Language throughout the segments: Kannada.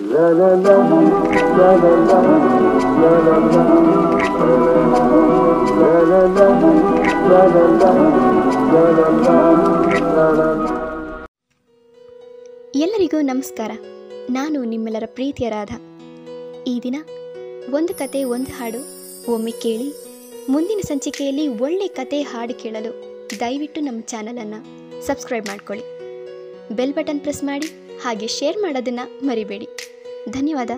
ಎಲ್ಲರಿಗೂ ನಮಸ್ಕಾರ ನಾನು ನಿಮ್ಮೆಲ್ಲರ ಪ್ರೀತಿಯ ರಾಧ ಈ ದಿನ ಒಂದು ಕತೆ ಒಂದು ಹಾಡು ಒಮ್ಮೆ ಕೇಳಿ ಮುಂದಿನ ಸಂಚಿಕೆಯಲ್ಲಿ ಒಳ್ಳೆ ಕತೆ ಹಾಡು ಕೇಳಲು ದಯವಿಟ್ಟು ನಮ್ಮ ಚಾನಲನ್ನು ಸಬ್ಸ್ಕ್ರೈಬ್ ಮಾಡ್ಕೊಳ್ಳಿ ಬೆಲ್ ಬಟನ್ ಪ್ರೆಸ್ ಮಾಡಿ ಹಾಗೆ ಶೇರ್ ಮಾಡೋದನ್ನು ಮರಿಬೇಡಿ ಧನ್ಯವಾದ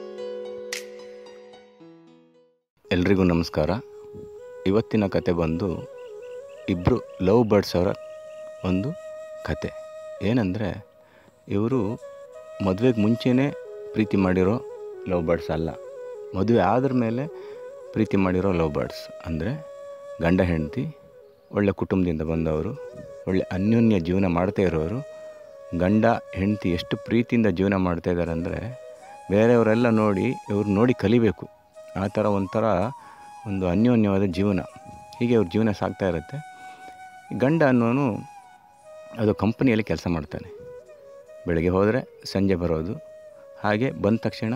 ಎಲ್ರಿಗೂ ನಮಸ್ಕಾರ ಇವತ್ತಿನ ಕತೆ ಬಂದು ಇಬ್ಬರು ಲವ್ ಬರ್ಡ್ಸ್ ಅವರ ಒಂದು ಕತೆ ಏನಂದರೆ ಇವರು ಮದುವೆಗೆ ಮುಂಚೆನೇ ಪ್ರೀತಿ ಮಾಡಿರೋ ಲವ್ ಬರ್ಡ್ಸ್ ಅಲ್ಲ ಮದುವೆ ಆದ್ರ ಮೇಲೆ ಪ್ರೀತಿ ಮಾಡಿರೋ ಲವ್ ಬರ್ಡ್ಸ್ ಅಂದರೆ ಗಂಡ ಹೆಂಡತಿ ಒಳ್ಳೆ ಕುಟುಂಬದಿಂದ ಬಂದವರು ಒಳ್ಳೆ ಅನ್ಯೋನ್ಯ ಜೀವನ ಮಾಡ್ತಾ ಇರೋರು ಗಂಡ ಹೆಂಡತಿ ಎಷ್ಟು ಪ್ರೀತಿಯಿಂದ ಜೀವನ ಮಾಡ್ತಾ ಇದ್ದಾರೆ ಅಂದರೆ ಬೇರೆಯವರೆಲ್ಲ ನೋಡಿ ಇವ್ರು ನೋಡಿ ಕಲಿಬೇಕು ಆ ಥರ ಒಂಥರ ಒಂದು ಅನ್ಯೋನ್ಯವಾದ ಜೀವನ ಹೀಗೆ ಅವ್ರ ಜೀವನ ಸಾಗ್ತಾ ಇರುತ್ತೆ ಗಂಡ ಅನ್ನೋನು ಅದು ಕಂಪನಿಯಲ್ಲಿ ಕೆಲಸ ಮಾಡ್ತಾನೆ ಬೆಳಗ್ಗೆ ಹೋದರೆ ಸಂಜೆ ಬರೋದು ಹಾಗೆ ಬಂದ ತಕ್ಷಣ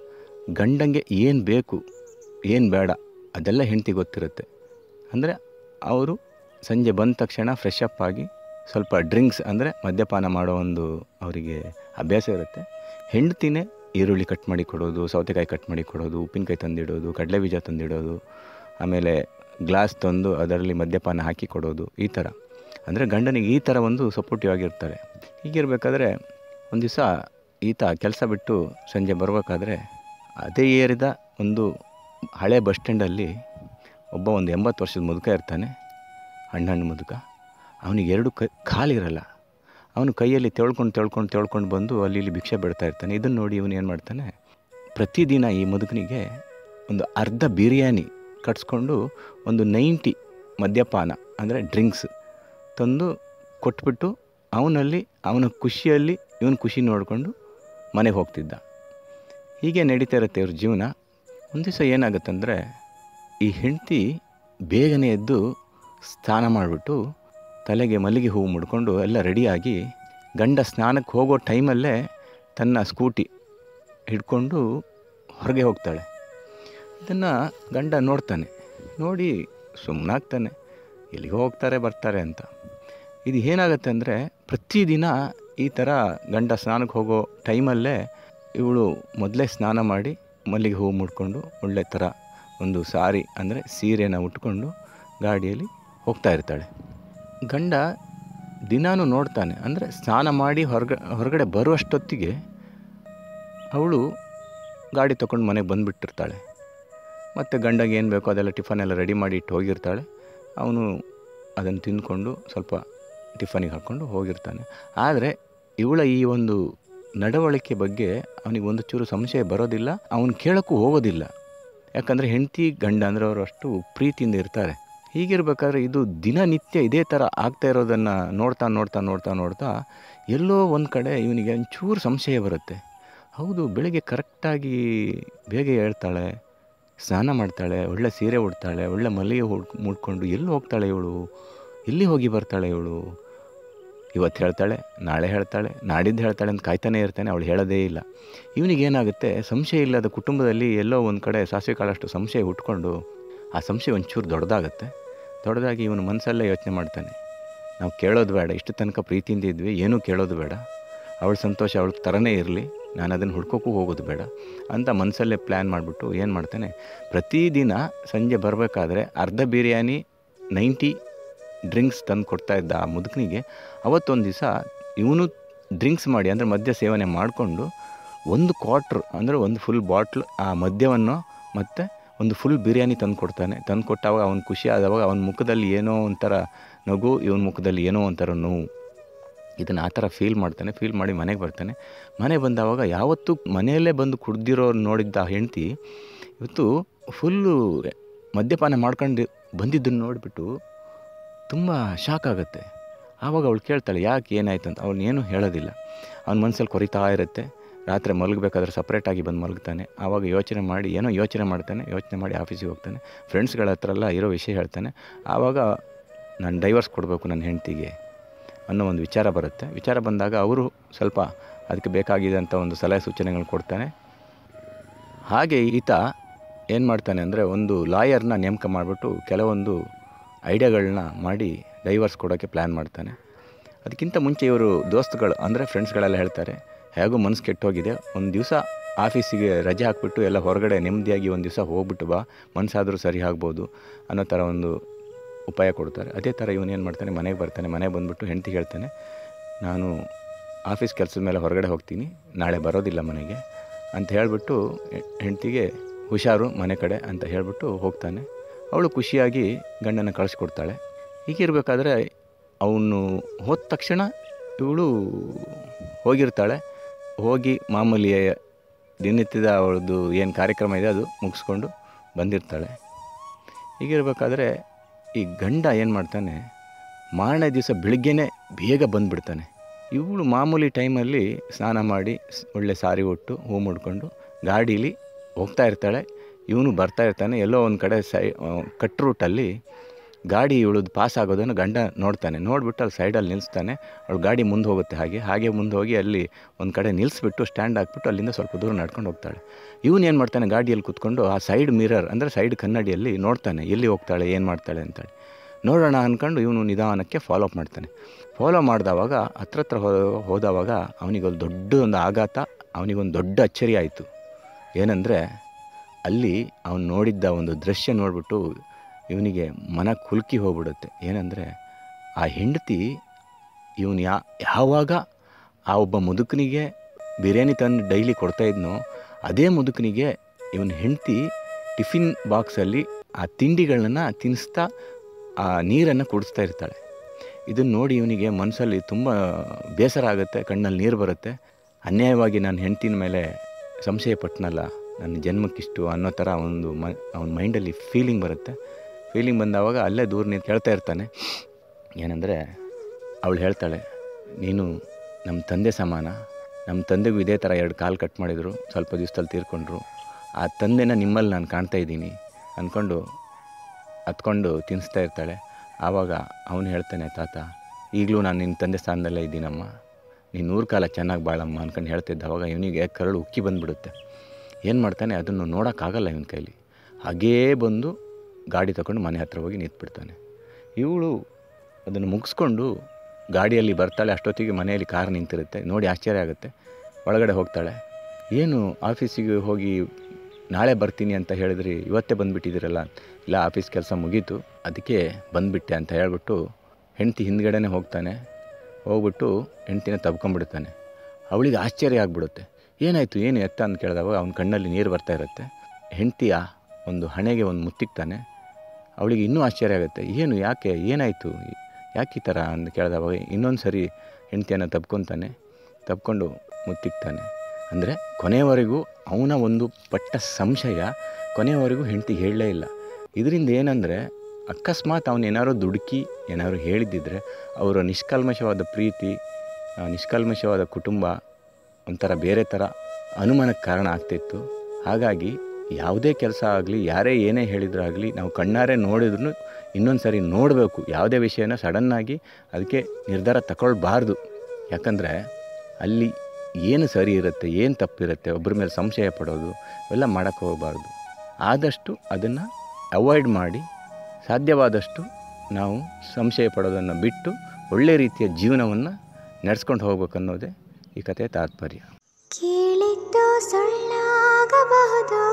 ಗಂಡಂಗೆ ಏನು ಬೇಕು ಏನು ಬೇಡ ಅದೆಲ್ಲ ಹೆಂಡತಿ ಗೊತ್ತಿರುತ್ತೆ ಅಂದರೆ ಅವರು ಸಂಜೆ ಬಂದ ತಕ್ಷಣ ಫ್ರೆಶ್ ಅಪ್ ಆಗಿ ಸ್ವಲ್ಪ ಡ್ರಿಂಕ್ಸ್ ಅಂದರೆ ಮದ್ಯಪಾನ ಮಾಡೋ ಒಂದು ಅವರಿಗೆ ಅಭ್ಯಾಸ ಇರುತ್ತೆ ಹೆಂಡ್ತಿನೇ ಈರುಳ್ಳಿ ಕಟ್ ಮಾಡಿ ಕೊಡೋದು ಸೌತೆಕಾಯಿ ಕಟ್ ಮಾಡಿ ಕೊಡೋದು ಉಪ್ಪಿನಕಾಯಿ ತಂದಿಡೋದು ಕಡಲೆ ಬೀಜ ತಂದಿಡೋದು ಆಮೇಲೆ ಗ್ಲಾಸ್ ತಂದು ಅದರಲ್ಲಿ ಮದ್ಯಪಾನ ಹಾಕಿ ಕೊಡೋದು ಈ ಥರ ಅಂದರೆ ಗಂಡನಿಗೆ ಈ ಥರ ಒಂದು ಸಪೋರ್ಟಿವ್ ಆಗಿರ್ತಾರೆ ಹೀಗಿರಬೇಕಾದ್ರೆ ಒಂದು ದಿವಸ ಈತ ಕೆಲಸ ಬಿಟ್ಟು ಸಂಜೆ ಬರಬೇಕಾದ್ರೆ ಅದೇ ಏರಿದ ಒಂದು ಹಳೆ ಬಸ್ ಸ್ಟ್ಯಾಂಡಲ್ಲಿ ಒಬ್ಬ ಒಂದು ಎಂಬತ್ತು ವರ್ಷದ ಮುದುಕ ಇರ್ತಾನೆ ಹಣ್ಣು ಮುದುಕ ಅವನಿಗೆ ಎರಡು ಕೈ ಕಾಲಿರಲ್ಲ ಅವನು ಕೈಯಲ್ಲಿ ತೆಳ್ಕೊಂಡು ತೆಳ್ಕೊಂಡು ತೆಳ್ಕೊಂಡು ಬಂದು ಅಲ್ಲಿ ಇಲ್ಲಿ ಭಿಕ್ಷೆ ಬಿಡ್ತಾ ಇರ್ತಾನೆ ಇದನ್ನು ನೋಡಿ ಇವನು ಏನು ಮಾಡ್ತಾನೆ ಪ್ರತಿದಿನ ಈ ಮುದುಕನಿಗೆ ಒಂದು ಅರ್ಧ ಬಿರಿಯಾನಿ ಕಟ್ಸ್ಕೊಂಡು ಒಂದು ನೈಂಟಿ ಮದ್ಯಪಾನ ಅಂದರೆ ಡ್ರಿಂಕ್ಸ್ ತಂದು ಕೊಟ್ಬಿಟ್ಟು ಅವನಲ್ಲಿ ಅವನ ಖುಷಿಯಲ್ಲಿ ಇವನು ಖುಷಿ ನೋಡಿಕೊಂಡು ಮನೆಗೆ ಹೋಗ್ತಿದ್ದ ಹೀಗೆ ನಡೀತಾ ಇರುತ್ತೆ ಇವ್ರ ಜೀವನ ಒಂದು ದಿವಸ ಏನಾಗುತ್ತಂದರೆ ಈ ಹೆಂಡತಿ ಬೇಗನೆ ಎದ್ದು ಸ್ನಾನ ಮಾಡಿಬಿಟ್ಟು ತಲೆಗೆ ಮಲ್ಲಿಗೆ ಹೂವು ಮುಡ್ಕೊಂಡು ಎಲ್ಲ ರೆಡಿಯಾಗಿ ಗಂಡ ಸ್ನಾನಕ್ಕೆ ಹೋಗೋ ಟೈಮಲ್ಲೇ ತನ್ನ ಸ್ಕೂಟಿ ಹಿಡ್ಕೊಂಡು ಹೊರಗೆ ಹೋಗ್ತಾಳೆ ಇದನ್ನು ಗಂಡ ನೋಡ್ತಾನೆ ನೋಡಿ ಸುಮ್ಮನಾಗ್ತಾನೆ ಇಲ್ಲಿಗೆ ಹೋಗ್ತಾರೆ ಬರ್ತಾರೆ ಅಂತ ಇದು ಏನಾಗುತ್ತೆ ಅಂದರೆ ಪ್ರತಿದಿನ ಈ ಥರ ಗಂಡ ಸ್ನಾನಕ್ಕೆ ಹೋಗೋ ಟೈಮಲ್ಲೇ ಇವಳು ಮೊದಲೇ ಸ್ನಾನ ಮಾಡಿ ಮಲ್ಲಿಗೆ ಹೂವು ಮುಡ್ಕೊಂಡು ಒಳ್ಳೆ ಥರ ಒಂದು ಸಾರಿ ಅಂದರೆ ಸೀರೆನ ಉಟ್ಕೊಂಡು ಗಾಡಿಯಲ್ಲಿ ಹೋಗ್ತಾ ಇರ್ತಾಳೆ ಗಂಡ ದಿನಾನು ನೋಡ್ತಾನೆ ಅಂದರೆ ಸ್ನಾನ ಮಾಡಿ ಹೊರಗ ಹೊರಗಡೆ ಬರುವಷ್ಟೊತ್ತಿಗೆ ಅವಳು ಗಾಡಿ ತೊಗೊಂಡು ಮನೆಗೆ ಬಂದುಬಿಟ್ಟಿರ್ತಾಳೆ ಮತ್ತು ಗಂಡಗೆ ಏನು ಬೇಕೋ ಅದೆಲ್ಲ ಟಿಫನ್ ಎಲ್ಲ ರೆಡಿ ಮಾಡಿ ಇಟ್ಟು ಹೋಗಿರ್ತಾಳೆ ಅವನು ಅದನ್ನು ತಿಂದ್ಕೊಂಡು ಸ್ವಲ್ಪ ಟಿಫನಿಗೆ ಹಾಕ್ಕೊಂಡು ಹೋಗಿರ್ತಾನೆ ಆದರೆ ಇವಳ ಈ ಒಂದು ನಡವಳಿಕೆ ಬಗ್ಗೆ ಅವನಿಗೆ ಒಂದು ಚೂರು ಸಂಶಯ ಬರೋದಿಲ್ಲ ಅವನು ಕೇಳೋಕ್ಕೂ ಹೋಗೋದಿಲ್ಲ ಯಾಕಂದರೆ ಹೆಂಡತಿ ಗಂಡ ಅಂದರೆ ಅವರು ಅಷ್ಟು ಪ್ರೀತಿಯಿಂದ ಇರ್ತಾರೆ ಹೀಗಿರ್ಬೇಕಾದ್ರೆ ಇದು ದಿನನಿತ್ಯ ಇದೇ ಥರ ಆಗ್ತಾ ಇರೋದನ್ನು ನೋಡ್ತಾ ನೋಡ್ತಾ ನೋಡ್ತಾ ನೋಡ್ತಾ ಎಲ್ಲೋ ಒಂದು ಕಡೆ ಇವನಿಗೆ ಒಂಚೂರು ಸಂಶಯ ಬರುತ್ತೆ ಹೌದು ಬೆಳಿಗ್ಗೆ ಕರೆಕ್ಟಾಗಿ ಬೇಗ ಹೇಳ್ತಾಳೆ ಸ್ನಾನ ಮಾಡ್ತಾಳೆ ಒಳ್ಳೆ ಸೀರೆ ಉಡ್ತಾಳೆ ಒಳ್ಳೆ ಮಲ್ಲಿಗೆ ಹುಡ್ ಮುಡ್ಕೊಂಡು ಎಲ್ಲಿ ಹೋಗ್ತಾಳೆ ಇವಳು ಎಲ್ಲಿ ಹೋಗಿ ಬರ್ತಾಳೆ ಇವಳು ಇವತ್ತು ಹೇಳ್ತಾಳೆ ನಾಳೆ ಹೇಳ್ತಾಳೆ ನಾಡಿದ್ದು ಹೇಳ್ತಾಳೆ ಅಂತ ಕಾಯ್ತಾನೆ ಇರ್ತಾನೆ ಅವಳು ಹೇಳೋದೇ ಇಲ್ಲ ಇವನಿಗೇನಾಗುತ್ತೆ ಸಂಶಯ ಇಲ್ಲದ ಕುಟುಂಬದಲ್ಲಿ ಎಲ್ಲೋ ಒಂದು ಕಡೆ ಸಾಸಿವೆ ಕಾಳಷ್ಟು ಸಂಶಯ ಹುಟ್ಕೊಂಡು ಆ ಸಂಶಯ ಒಂಚೂರು ದೊಡ್ಡದಾಗುತ್ತೆ ದೊಡ್ಡದಾಗಿ ಇವನು ಮನಸ್ಸಲ್ಲೇ ಯೋಚನೆ ಮಾಡ್ತಾನೆ ನಾವು ಕೇಳೋದು ಬೇಡ ಇಷ್ಟು ತನಕ ಪ್ರೀತಿಯಿಂದ ಇದ್ವಿ ಏನೂ ಕೇಳೋದು ಬೇಡ ಅವಳ ಸಂತೋಷ ಅವಳ ಥರನೇ ಇರಲಿ ನಾನು ಅದನ್ನು ಹುಡ್ಕೋಕ್ಕೂ ಹೋಗೋದು ಬೇಡ ಅಂತ ಮನಸ್ಸಲ್ಲೇ ಪ್ಲ್ಯಾನ್ ಮಾಡಿಬಿಟ್ಟು ಏನು ಮಾಡ್ತಾನೆ ಪ್ರತಿದಿನ ಸಂಜೆ ಬರಬೇಕಾದ್ರೆ ಅರ್ಧ ಬಿರಿಯಾನಿ ನೈಂಟಿ ಡ್ರಿಂಕ್ಸ್ ತಂದು ಕೊಡ್ತಾ ಇದ್ದ ಆ ಮುದುಕನಿಗೆ ಅವತ್ತೊಂದು ದಿವಸ ಇವನು ಡ್ರಿಂಕ್ಸ್ ಮಾಡಿ ಅಂದರೆ ಮದ್ಯ ಸೇವನೆ ಮಾಡಿಕೊಂಡು ಒಂದು ಕ್ವಾಟ್ರ್ ಅಂದರೆ ಒಂದು ಫುಲ್ ಬಾಟ್ಲ್ ಆ ಮದ್ಯವನ್ನು ಮತ್ತು ಒಂದು ಫುಲ್ ಬಿರಿಯಾನಿ ತಂದು ಕೊಡ್ತಾನೆ ತಂದು ಕೊಟ್ಟಾಗ ಅವ್ನು ಖುಷಿ ಆದವಾಗ ಅವನ ಮುಖದಲ್ಲಿ ಏನೋ ಒಂಥರ ನಗು ಇವನ ಮುಖದಲ್ಲಿ ಏನೋ ಒಂಥರ ನೋವು ಇದನ್ನು ಆ ಥರ ಫೀಲ್ ಮಾಡ್ತಾನೆ ಫೀಲ್ ಮಾಡಿ ಮನೆಗೆ ಬರ್ತಾನೆ ಮನೆ ಬಂದವಾಗ ಯಾವತ್ತೂ ಮನೆಯಲ್ಲೇ ಬಂದು ಕುಡ್ದಿರೋ ನೋಡಿದ್ದ ಹೆಂಡ್ತಿ ಇವತ್ತು ಫುಲ್ಲು ಮದ್ಯಪಾನ ಮಾಡ್ಕೊಂಡು ಬಂದಿದ್ದನ್ನು ನೋಡಿಬಿಟ್ಟು ತುಂಬ ಶಾಕ್ ಆಗುತ್ತೆ ಆವಾಗ ಅವಳು ಕೇಳ್ತಾಳೆ ಯಾಕೆ ಏನಾಯ್ತು ಅಂತ ಅವಳು ಏನೂ ಹೇಳೋದಿಲ್ಲ ಅವ್ನ ಮನಸ್ಸಲ್ಲಿ ಕೊರಿತಾ ಇರುತ್ತೆ ರಾತ್ರಿ ಮಲಗಬೇಕಾದ್ರೆ ಸಪ್ರೇಟಾಗಿ ಬಂದು ಮಲಗ್ತಾನೆ ಆವಾಗ ಯೋಚನೆ ಮಾಡಿ ಏನೋ ಯೋಚನೆ ಮಾಡ್ತಾನೆ ಯೋಚನೆ ಮಾಡಿ ಆಫೀಸಿಗೆ ಹೋಗ್ತಾನೆ ಫ್ರೆಂಡ್ಸ್ಗಳ ಹತ್ರ ಎಲ್ಲ ಇರೋ ವಿಷಯ ಹೇಳ್ತಾನೆ ಆವಾಗ ನಾನು ಡೈವರ್ಸ್ ಕೊಡಬೇಕು ನನ್ನ ಹೆಂಡ್ತಿಗೆ ಅನ್ನೋ ಒಂದು ವಿಚಾರ ಬರುತ್ತೆ ವಿಚಾರ ಬಂದಾಗ ಅವರು ಸ್ವಲ್ಪ ಅದಕ್ಕೆ ಬೇಕಾಗಿದ್ದಂಥ ಒಂದು ಸಲಹೆ ಸೂಚನೆಗಳು ಕೊಡ್ತಾನೆ ಹಾಗೆ ಈತ ಏನು ಮಾಡ್ತಾನೆ ಅಂದರೆ ಒಂದು ಲಾಯರ್ನ ನೇಮಕ ಮಾಡಿಬಿಟ್ಟು ಕೆಲವೊಂದು ಐಡಿಯಾಗಳನ್ನ ಮಾಡಿ ಡೈವರ್ಸ್ ಕೊಡೋಕ್ಕೆ ಪ್ಲ್ಯಾನ್ ಮಾಡ್ತಾನೆ ಅದಕ್ಕಿಂತ ಮುಂಚೆ ಇವರು ದೋಸ್ತುಗಳು ಅಂದರೆ ಫ್ರೆಂಡ್ಸ್ಗಳೆಲ್ಲ ಹೇಳ್ತಾರೆ ಹೇಗೂ ಮನಸ್ಸು ಕೆಟ್ಟೋಗಿದೆ ಒಂದು ದಿವಸ ಆಫೀಸಿಗೆ ರಜೆ ಹಾಕ್ಬಿಟ್ಟು ಎಲ್ಲ ಹೊರಗಡೆ ನೆಮ್ಮದಿಯಾಗಿ ಒಂದು ದಿವಸ ಹೋಗ್ಬಿಟ್ಟು ಬಾ ಮನಸ್ಸಾದರೂ ಸರಿ ಆಗ್ಬೋದು ಅನ್ನೋ ಥರ ಒಂದು ಉಪಾಯ ಕೊಡ್ತಾರೆ ಅದೇ ಥರ ಇವನು ಏನು ಮಾಡ್ತಾನೆ ಮನೆಗೆ ಬರ್ತಾನೆ ಮನೆಗೆ ಬಂದುಬಿಟ್ಟು ಹೆಂಡತಿ ಹೇಳ್ತಾನೆ ನಾನು ಆಫೀಸ್ ಕೆಲಸದ ಮೇಲೆ ಹೊರಗಡೆ ಹೋಗ್ತೀನಿ ನಾಳೆ ಬರೋದಿಲ್ಲ ಮನೆಗೆ ಅಂತ ಹೇಳಿಬಿಟ್ಟು ಹೆಂಡತಿಗೆ ಹುಷಾರು ಮನೆ ಕಡೆ ಅಂತ ಹೇಳಿಬಿಟ್ಟು ಹೋಗ್ತಾನೆ ಅವಳು ಖುಷಿಯಾಗಿ ಗಂಡನ ಕಳಿಸ್ಕೊಡ್ತಾಳೆ ಹೀಗಿರಬೇಕಾದ್ರೆ ಅವನು ಹೋದ ತಕ್ಷಣ ಇವಳು ಹೋಗಿರ್ತಾಳೆ ಹೋಗಿ ಮಾಮೂಲಿ ದಿನನಿತ್ಯದ ಅವಳದು ಏನು ಕಾರ್ಯಕ್ರಮ ಇದೆ ಅದು ಮುಗಿಸ್ಕೊಂಡು ಬಂದಿರ್ತಾಳೆ ಹೀಗಿರ್ಬೇಕಾದ್ರೆ ಈ ಗಂಡ ಏನು ಮಾಡ್ತಾನೆ ಮಾರನೇ ದಿವಸ ಬೆಳಿಗ್ಗೆನೇ ಬೇಗ ಬಂದುಬಿಡ್ತಾನೆ ಇವಳು ಮಾಮೂಲಿ ಟೈಮಲ್ಲಿ ಸ್ನಾನ ಮಾಡಿ ಸ್- ಒಳ್ಳೆ ಸಾರಿ ಉಟ್ಟು ಹೂ ಮುಡ್ಕೊಂಡು ಗಾಡೀಲಿ ಹೋಗ್ತಾ ಇರ್ತಾಳೆ ಇವನು ಬರ್ತಾ ಇರ್ತಾನೆ ಎಲ್ಲೋ ಒಂದು ಕಡೆ ಸೈ ಕಟ್ ರೂಟಲ್ಲಿ ಗಾಡಿ ಇವಳದು ಪಾಸ್ ಆಗೋದನ್ನು ಗಂಡ ನೋಡ್ತಾನೆ ನೋಡಿಬಿಟ್ಟು ಅಲ್ಲಿ ಸೈಡಲ್ಲಿ ನಿಲ್ಲಿಸ್ತಾನೆ ಅವಳು ಗಾಡಿ ಮುಂದೆ ಹೋಗುತ್ತೆ ಹಾಗೆ ಹಾಗೆ ಮುಂದೆ ಹೋಗಿ ಅಲ್ಲಿ ಒಂದು ಕಡೆ ನಿಲ್ಲಿಸ್ಬಿಟ್ಟು ಸ್ಟ್ಯಾಂಡ್ ಹಾಕ್ಬಿಟ್ಟು ಅಲ್ಲಿಂದ ಸ್ವಲ್ಪ ದೂರ ನಡ್ಕೊಂಡು ಹೋಗ್ತಾಳೆ ಇವನು ಏನು ಮಾಡ್ತಾನೆ ಗಾಡಿಯಲ್ಲಿ ಕೂತ್ಕೊಂಡು ಆ ಸೈಡ್ ಮಿರರ್ ಅಂದರೆ ಸೈಡ್ ಕನ್ನಡಿಯಲ್ಲಿ ನೋಡ್ತಾನೆ ಎಲ್ಲಿ ಹೋಗ್ತಾಳೆ ಏನು ಮಾಡ್ತಾಳೆ ಅಂತೇಳಿ ನೋಡೋಣ ಅಂದ್ಕೊಂಡು ಇವನು ನಿಧಾನಕ್ಕೆ ಫಾಲೋ ಅಪ್ ಮಾಡ್ತಾನೆ ಫಾಲೋ ಮಾಡಿದವಾಗ ಹತ್ರ ಹತ್ರ ಹೋ ಹೋದವಾಗ ಅವನಿಗೊಂದು ದೊಡ್ಡ ಒಂದು ಆಘಾತ ಅವನಿಗೊಂದು ದೊಡ್ಡ ಅಚ್ಚರಿ ಆಯಿತು ಏನಂದರೆ ಅಲ್ಲಿ ಅವನು ನೋಡಿದ್ದ ಒಂದು ದೃಶ್ಯ ನೋಡಿಬಿಟ್ಟು ಇವನಿಗೆ ಮನ ಕುಲ್ಕಿ ಹೋಗ್ಬಿಡುತ್ತೆ ಏನಂದರೆ ಆ ಹೆಂಡತಿ ಇವನು ಯಾ ಯಾವಾಗ ಆ ಒಬ್ಬ ಮುದುಕನಿಗೆ ಬಿರಿಯಾನಿ ತಂದು ಡೈಲಿ ಕೊಡ್ತಾ ಇದ್ನೋ ಅದೇ ಮುದುಕನಿಗೆ ಇವನ ಹೆಂಡತಿ ಟಿಫಿನ್ ಬಾಕ್ಸಲ್ಲಿ ಆ ತಿಂಡಿಗಳನ್ನ ತಿನ್ನಿಸ್ತಾ ಆ ನೀರನ್ನು ಕುಡಿಸ್ತಾ ಇರ್ತಾಳೆ ಇದನ್ನು ನೋಡಿ ಇವನಿಗೆ ಮನಸ್ಸಲ್ಲಿ ತುಂಬ ಬೇಸರ ಆಗುತ್ತೆ ಕಣ್ಣಲ್ಲಿ ನೀರು ಬರುತ್ತೆ ಅನ್ಯಾಯವಾಗಿ ನನ್ನ ಹೆಂಡತಿನ ಮೇಲೆ ಸಂಶಯ ಪಟ್ಟನಲ್ಲ ನನ್ನ ಜನ್ಮಕ್ಕಿಷ್ಟು ಅನ್ನೋ ಥರ ಒಂದು ಮ ಅವನ ಮೈಂಡಲ್ಲಿ ಫೀಲಿಂಗ್ ಬರುತ್ತೆ ಫೀಲಿಂಗ್ ಬಂದವಾಗ ಅಲ್ಲೇ ದೂರ ನಿಂತು ಹೇಳ್ತಾ ಇರ್ತಾನೆ ಏನಂದರೆ ಅವಳು ಹೇಳ್ತಾಳೆ ನೀನು ನಮ್ಮ ತಂದೆ ಸಮಾನ ನಮ್ಮ ತಂದೆಗೂ ಇದೇ ಥರ ಎರಡು ಕಾಲು ಕಟ್ ಮಾಡಿದರು ಸ್ವಲ್ಪ ದಿವಸದಲ್ಲಿ ತೀರ್ಕೊಂಡ್ರು ಆ ತಂದೆನ ನಿಮ್ಮಲ್ಲಿ ನಾನು ಕಾಣ್ತಾ ಇದ್ದೀನಿ ಅಂದ್ಕೊಂಡು ಹತ್ಕೊಂಡು ತಿನ್ನಿಸ್ತಾ ಇರ್ತಾಳೆ ಆವಾಗ ಅವನು ಹೇಳ್ತಾನೆ ತಾತ ಈಗಲೂ ನಾನು ನಿನ್ನ ತಂದೆ ಸ್ಥಾನದಲ್ಲೇ ಇದ್ದೀನಮ್ಮ ನೀನು ನೂರು ಕಾಲ ಚೆನ್ನಾಗಿ ಬಾಳಮ್ಮ ಅಂದ್ಕೊಂಡು ಹೇಳ್ತಿದ್ದ ಅವಾಗ ಇವನಿಗೆ ಕರಳು ಉಕ್ಕಿ ಬಂದುಬಿಡುತ್ತೆ ಏನು ಮಾಡ್ತಾನೆ ಅದನ್ನು ನೋಡೋಕ್ಕಾಗಲ್ಲ ಇವನ ಕೈಲಿ ಹಾಗೇ ಬಂದು ಗಾಡಿ ತಗೊಂಡು ಮನೆ ಹತ್ರ ಹೋಗಿ ನಿಂತ್ಬಿಡ್ತಾನೆ ಇವಳು ಅದನ್ನು ಮುಗಿಸ್ಕೊಂಡು ಗಾಡಿಯಲ್ಲಿ ಬರ್ತಾಳೆ ಅಷ್ಟೊತ್ತಿಗೆ ಮನೆಯಲ್ಲಿ ಕಾರ್ ನಿಂತಿರುತ್ತೆ ನೋಡಿ ಆಶ್ಚರ್ಯ ಆಗುತ್ತೆ ಒಳಗಡೆ ಹೋಗ್ತಾಳೆ ಏನು ಆಫೀಸಿಗೆ ಹೋಗಿ ನಾಳೆ ಬರ್ತೀನಿ ಅಂತ ಹೇಳಿದ್ರಿ ಇವತ್ತೇ ಬಂದುಬಿಟ್ಟಿದ್ದೀರಲ್ಲ ಇಲ್ಲ ಆಫೀಸ್ ಕೆಲಸ ಮುಗೀತು ಅದಕ್ಕೆ ಬಂದುಬಿಟ್ಟೆ ಅಂತ ಹೇಳ್ಬಿಟ್ಟು ಹೆಂಡ್ತಿ ಹಿಂದ್ಗಡೆನೇ ಹೋಗ್ತಾನೆ ಹೋಗ್ಬಿಟ್ಟು ಹೆಂಡ್ತಿನ ತಬ್ಕೊಂಡ್ಬಿಡ್ತಾನೆ ಅವಳಿಗೆ ಆಶ್ಚರ್ಯ ಆಗಿಬಿಡುತ್ತೆ ಏನಾಯಿತು ಏನು ಎತ್ತ ಅಂತ ಕೇಳಿದಾಗ ಅವನ ಕಣ್ಣಲ್ಲಿ ನೀರು ಬರ್ತಾ ಇರುತ್ತೆ ಹೆಂಡ್ತಿಯ ಒಂದು ಹಣೆಗೆ ಒಂದು ಮುತ್ತಿಕ್ತಾನೆ ಅವಳಿಗೆ ಇನ್ನೂ ಆಶ್ಚರ್ಯ ಆಗುತ್ತೆ ಏನು ಯಾಕೆ ಏನಾಯಿತು ಯಾಕೆ ಈ ಥರ ಅಂತ ಕೇಳಿದಾಗ ಇನ್ನೊಂದು ಸರಿ ಹೆಂಡ್ತಿಯನ್ನು ತಬ್ಕೊತಾನೆ ತಬ್ಕೊಂಡು ಮುತ್ತಿಕ್ತಾನೆ ಅಂದರೆ ಕೊನೆಯವರೆಗೂ ಅವನ ಒಂದು ಪಟ್ಟ ಸಂಶಯ ಕೊನೆಯವರೆಗೂ ಹೆಂಡ್ತಿಗೆ ಹೇಳಲೇ ಇಲ್ಲ ಇದರಿಂದ ಏನಂದರೆ ಅಕಸ್ಮಾತ್ ಅವನು ಏನಾದ್ರು ದುಡುಕಿ ಏನಾದ್ರು ಹೇಳಿದ್ದಿದ್ರೆ ಅವರ ನಿಷ್ಕಲ್ಮಶವಾದ ಪ್ರೀತಿ ಆ, ನಿಷ್ಕಲ್ಮಶವಾದ ಕುಟುಂಬ ಒಂಥರ ಬೇರೆ ಥರ ಅನುಮಾನಕ್ಕೆ ಕಾರಣ ಆಗ್ತಿತ್ತು ಹಾಗಾಗಿ ಯಾವುದೇ ಕೆಲಸ ಆಗಲಿ ಯಾರೇ ಏನೇ ಹೇಳಿದ್ರಾಗಲಿ ನಾವು ಕಣ್ಣಾರೆ ನೋಡಿದ್ರು ಇನ್ನೊಂದು ಸರಿ ನೋಡಬೇಕು ಯಾವುದೇ ವಿಷಯನ ಸಡನ್ನಾಗಿ ಅದಕ್ಕೆ ನಿರ್ಧಾರ ತಗೊಳ್ಬಾರ್ದು ಯಾಕಂದರೆ ಅಲ್ಲಿ ಏನು ಸರಿ ಇರುತ್ತೆ ಏನು ತಪ್ಪಿರುತ್ತೆ ಒಬ್ಬರ ಮೇಲೆ ಸಂಶಯ ಪಡೋದು ಇವೆಲ್ಲ ಮಾಡೋಕ್ಕೆ ಹೋಗಬಾರ್ದು ಆದಷ್ಟು ಅದನ್ನು ಅವಾಯ್ಡ್ ಮಾಡಿ ಸಾಧ್ಯವಾದಷ್ಟು ನಾವು ಸಂಶಯ ಪಡೋದನ್ನು ಬಿಟ್ಟು ಒಳ್ಳೆ ರೀತಿಯ ಜೀವನವನ್ನು ನಡೆಸ್ಕೊಂಡು ಹೋಗ್ಬೇಕನ್ನೋದೇ ಈ ಕಥೆಯ ತಾತ್ಪರ್ಯ ಕೇಳಿದ್ದು ಸುಳ್ಳಾಗಬಹುದು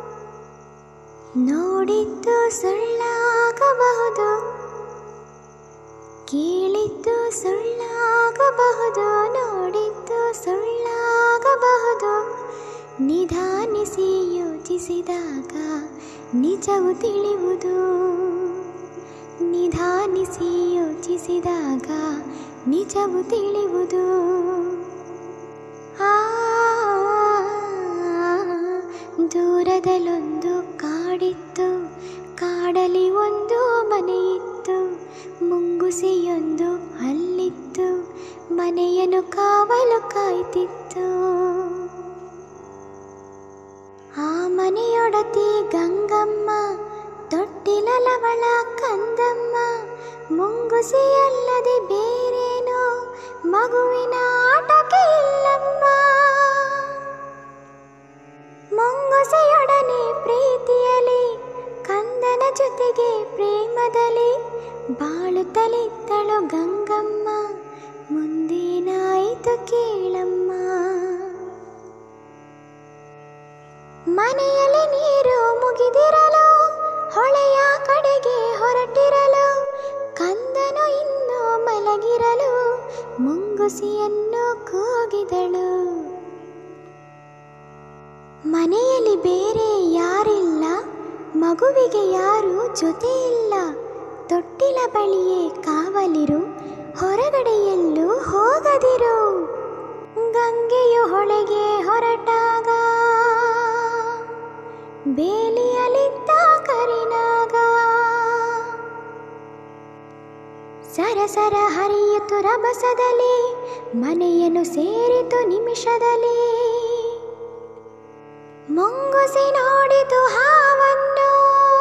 ನೋಡಿದ್ದು ಸುಳ್ಳಾಗಬಹುದು ಕೇಳಿದ್ದು ಸುಳ್ಳಾಗಬಹುದು ನೋಡಿದ್ದು ಸುಳ್ಳಾಗಬಹುದು ನಿಧಾನಿಸಿ ಯೋಚಿಸಿದಾಗ ನಿಜವು ತಿಳಿಯುವುದು ನಿಧಾನಿಸಿ ಯೋಚಿಸಿದಾಗ ನಿಜವು ತಿಳಿಯುವುದು ಆ ದೂರದಲ್ಲೊಂದು ಕಾಡಿತ್ತು ಕಾಡಲಿ ಒಂದು ಮನೆಯಿತ್ತು ಮುಂಗುಸಿಯೊಂದು ಅಲ್ಲಿತ್ತು ಮನೆಯನ್ನು ಕಾವಲು ಕಾಯ್ತಿತ್ತು ಆ ಮನೆಯೊಡತಿ ಗಂಗಮ್ಮ ತೊಟ್ಟಿಲಲವಳ ಕಂದಮ್ಮ ಮುಂಗುಸಿಯಲ್ಲದೆ ಬೇರೇನೋ ಮಗುವಿನ ಆಟಕ್ಕೆ ಇಲ್ಲಮ್ಮ ಮುಂಗುಸಿಯನ್ನು ಕೂಗಿದಳು ಮನೆಯಲ್ಲಿ ಬೇರೆ ಯಾರಿಲ್ಲ ಮಗುವಿಗೆ ಯಾರು ಜೊತೆ ಇಲ್ಲ ತೊಟ್ಟಿಲ ಬಳಿಯೇ ಕಾವಲಿರು ಹೊರಗಡೆ ಎಲ್ಲೂ ಹೋಗದಿರು ಗಂಗೆಯು ಹೊಳೆಗೆ ಹೊರಟಾಗ ಬೇಲಿಯಲಿದ್ದ ಕರಿನಾಗ ಸರಸರ ಹರಿಯಿತು ರಭಸದಲ್ಲಿ ಮನೆಯನ್ನು ಸೇರಿತು ನಿಮಿಷದಲ್ಲಿ ಮುಂಗುಸಿ ನೋಡಿತು ಹಾವನ್ನು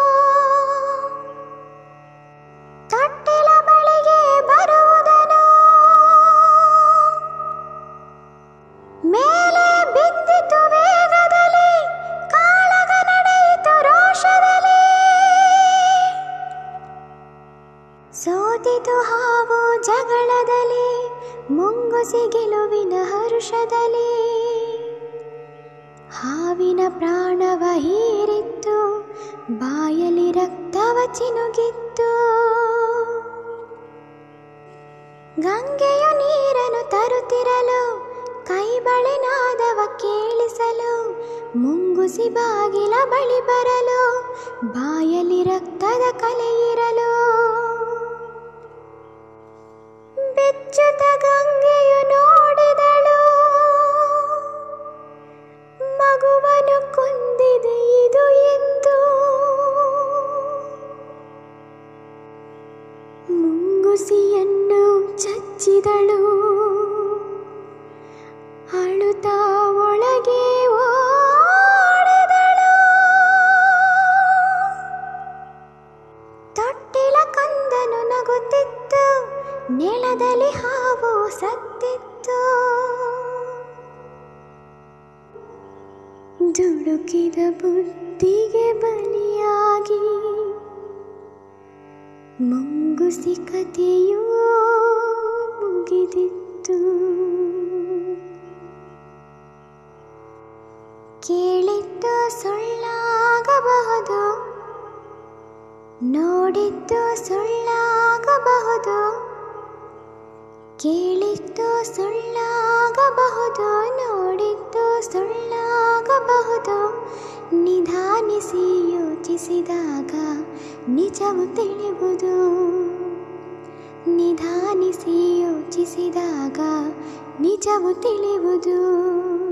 ತೊಟ್ಟಿಲ ಬಳಿಗೆ ಬರುವುದನು ಮೇಲೆ ಬಿದ್ದಿತು ವೇಗದಲ್ಲಿ ಕಾಳಗ ನಡೆಯಿತು ರೋಷದಲ್ಲಿ ಸೋತಿತು ಹಾವು ಜಗಳದಲ್ಲಿ ಮುಂಗುಸಿ ಗೆಲುವಿನ ಹರುಷದಲ್ಲಿ ಹಾವಿನ ಪ್ರಾಣವ ಹೀರಿತ್ತು ಬಾಯಲ್ಲಿ ರಕ್ತವ ಚಿನುಗಿತ್ತು ಗಂಗೆಯು ನೀರನ್ನು ತರುತ್ತಿರಲು ಕೈ ಬಳೆ ನಾದವ ಕೇಳಿಸಲು ಮುಂಗುಸಿ ಬಾಗಿಲ ಬಳಿ ಬರಲು ಬಾಯಲ್ಲಿ ರಕ್ತದ ಕಲೆ ಇರಲು ಬೆಚ್ಚುತ ಗಂಗೆಯು ನೋಡಿದಳು ಮಗುವನು ಕೊಂದಿದೆ ಇದು ಎಂದು ಮುಂಗುಸಿಯನ್ನು ಚಚ್ಚಿದಳು ಅಳುತ್ತಾ ಒಳಗೆ ಓಡಿದಳು ತೊಟ್ಟಿಲ ಕಂದನು ನಗುತ್ತಿತ್ತು ನೆಲದಲ್ಲಿ ಹಾವು ಸತ್ತಿತ್ತು ದುಡುಕಿದ ಬುದ್ಧಿಗೆ ಬಲಿಯಾಗಿ ಮುಂಗುಸಿ ಕಥೆಯೂ ಮುಗಿದಿತ್ತು ಕೇಳಿದ್ದು ಸುಳ್ಳಾಗಬಹುದು ನೋಡಿದ್ದು ಸುಳ್ಳಾಗಬಹುದು ಕೇಳಿದ್ದು ಸುಳ್ಳಾಗಬಹುದು ನೋಡಿದ್ದು ಸುಳ್ಳಾಗಬಹುದು ನಿಧಾನಿಸಿ ಯೋಚಿಸಿದಾಗ ನಿಜವು ತಿಳಿಯುವುದು ನಿಧಾನಿಸಿ ಯೋಚಿಸಿದಾಗ ನಿಜವು ತಿಳಿಯುವುದು